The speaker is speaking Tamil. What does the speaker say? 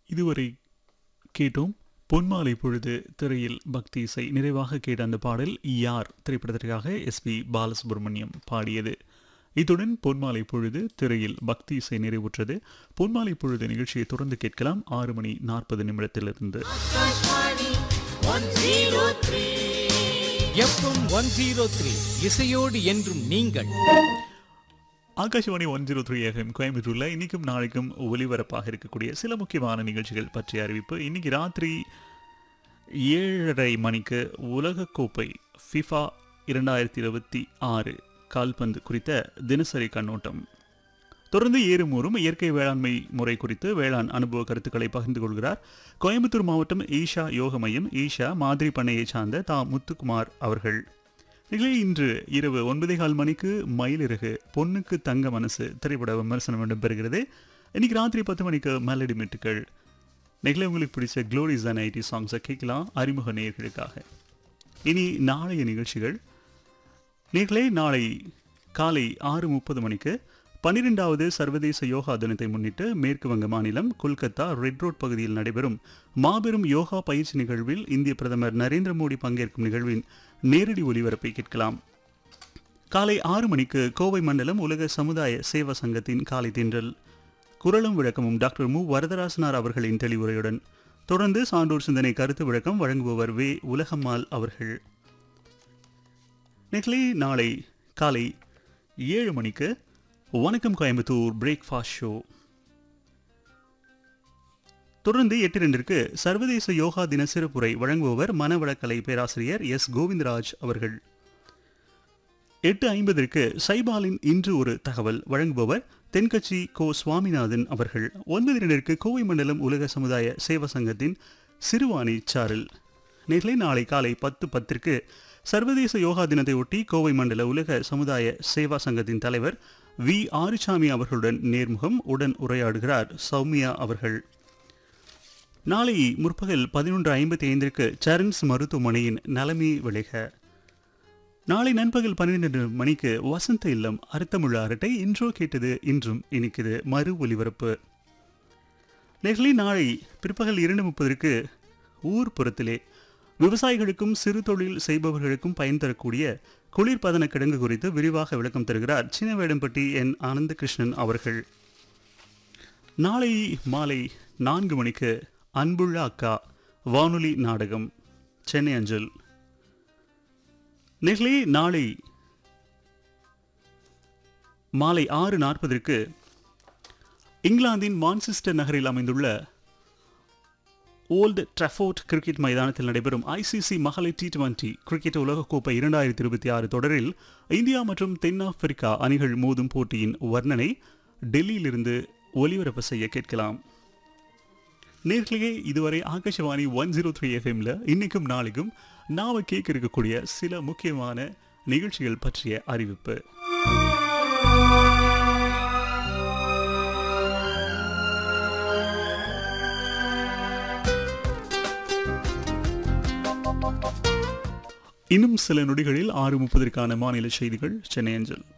இதுவரை கேட்டோம் பொன்மாலை பொழுது திரையில் பக்தி இசை நிறைவாக கேட்ட அந்த பாடல் யார் திரைப்படத்திற்காக எஸ்பி பாலசுப்ரமணியம் பாடியது இத்துடன் பொன்மாலை பொழுது திரையில் பக்தி இசை நிறைவுற்றது பொன்மாலை பொழுது நிகழ்ச்சியை தொடர்ந்து கேட்கலாம் ஆறு மணி நாற்பது நிமிடத்திலிருந்து எஃப்எம் ஒன் ஜீரோ த்ரீ இசையோடு என்றும் நீங்கள் Akashvani one zero three FM கோயம்புத்தூர்ல இன்னைக்கும் நாளைக்கும் ஒலிபரப்பாக இருக்கக்கூடிய சில முக்கியமான நிகழ்ச்சிகள் பற்றிய அறிவிப்பு இன்னைக்கு ராத்திரி ஏழரை மணிக்கு உலகக்கோப்பை ஃபிஃபா இரண்டாயிரத்தி இருபத்தி ஆறு கால்பந்து குறித்த தினசரி கண்ணோட்டம் தொடர்ந்து ஏறுமூறும் இயற்கை வேளாண்மை முறை குறித்து வேளாண் அனுபவ கருத்துக்களை பகிர்ந்து கொள்கிறார் கோயம்புத்தூர் மாவட்டம் ஈஷா யோக மையம் ஈஷா மாதிரி பண்ணையைச் சார்ந்த தா முத்துக்குமார் அவர்கள் நிகழ்ச்சி இன்று இரவு ஒன்பதே கால் மணிக்கு மயிலிறகு பொண்ணுக்கு தங்க மனசு திரைப்பட விமர்சனம் இடம்பெறுகிறது இன்னைக்கு ராத்திரி பத்து மணிக்கு மெலடி மெட்டுக்கள் நிகழ உங்களுக்கு பிடிச்ச க்ளோரிஸ் அண்ட் ஐடி சாங்ஸை கேட்கலாம் அறிமுக நேயர்களுக்காக இனி நாளைய நிகழ்ச்சிகள் நேர்களே நாளை காலை ஆறு முப்பது மணிக்கு பன்னிரெண்டாவது சர்வதேச யோகா தினத்தை முன்னிட்டு மேற்கு வங்க மாநிலம் கொல்கத்தா ரெட் ரோட் பகுதியில் நடைபெறும் மாபெரும் யோகா பயிற்சி நிகழ்வில் இந்திய பிரதமர் நரேந்திர மோடி பங்கேற்கும் நிகழ்வின் நேரடி ஒலிபரப்பை கேட்கலாம் காலை ஆறு மணிக்கு கோவை மண்டலம் உலக சமுதாய சேவா சங்கத்தின் காலை தென்றல் குரலும் விளக்கமும் டாக்டர் மு வரதராசனார் அவர்களின் தெளிவுரையுடன் தொடர்ந்து சான்றோர் சிந்தனை கருத்து விளக்கம் வழங்குபவர் வே உலகம்மாள் அவர்கள் நெக்லி நாளை காலை ஏழு மணிக்கு வணக்கம் கோயம்புத்தூர் பிரேக்ஃபாஸ்ட் ஷோ தொடர்ந்து எட்டு ரெண்டிற்கு சர்வதேச யோகா தின சிறப்புரை வழங்குபவர் மனவளக்கலை பேராசிரியர் எஸ் கோவிந்தராஜ் அவர்கள் எட்டு ஐம்பதற்கு சைபாலின் இன்று ஒரு தகவல் வழங்குபவர் தென்கட்சி கோ சுவாமிநாதன் அவர்கள் ஒன்பது இரண்டிற்கு கோவை மண்டலம் உலக சமுதாய சேவா சங்கத்தின் சிறுவாணி சாரல் நேர்களை நாளை காலை பத்து பத்திற்கு சர்வதேச யோகா தினத்தை ஒட்டி கோவை மண்டல உலக சமுதாய சேவா சங்கத்தின் தலைவர் வி ஆறுசாமி அவர்களுடன் நேர்முகம் உடன் உரையாடுகிறார் சௌமியா அவர்கள் நாளை முற்பகல் பதினொன்று ஐம்பத்தி ஐந்திற்கு சரண்ஸ் மருத்துவமனையின் நலமே விளைக நாளை நண்பகல் பன்னிரண்டு மணிக்கு வசந்த இல்லம் அர்த்தமுள்ள அரட்டை இன்றோ கேட்டது இன்றும் இனிக்குது மறு ஒலிபரப்பு நெகிழி நாளை பிற்பகல் இரண்டு முப்பதற்கு ஊர்ப்புறத்திலே விவசாயிகளுக்கும் சிறு தொழில் செய்பவர்களுக்கும் பயன் தரக்கூடிய குளிர்பதன கிடங்கு குறித்து விரிவாக விளக்கம் தருகிறார் சின்னவேடம்பட்டி என் ஆனந்தகிருஷ்ணன் அவர்கள் நாளை மாலை நான்கு மணிக்கு அன்புள்ள அக்கா வானொலி நாடகம் சென்னை அஞ்சல் நெகிழி நாளை மாலை ஆறு நாற்பதற்கு இங்கிலாந்தின் மான்செஸ்டர் நகரில் அமைந்துள்ள ஓல்டு ட்ரஃபோர்ட் கிரிக்கெட் மைதானத்தில் நடைபெறும் ஐசிசி மகளிர் டி டுவெண்டி கிரிக்கெட் உலகக்கோப்பை இரண்டாயிரத்தி இருபத்தி ஆறு தொடரில் இந்தியா மற்றும் தென்னாப்பிரிக்கா அணிகள் மோதும் போட்டியின் வர்ணனை டெல்லியிலிருந்து ஒலிபரப்பு செய்ய கேட்கலாம் நேர்களே இதுவரை ஆகாஷவாணி ஒன் ஜீரோ த்ரீ எஃப்எம்ல இன்னைக்கும் நாளைக்கும் நாம கேட்க இருக்கக்கூடிய சில முக்கியமான நிகழ்ச்சிகள் பற்றிய அறிவிப்பு இன்னும் சில நொடிகளில் ஆறு முப்பதற்கான மாநில செய்திகள் சென்னை அஞ்சல்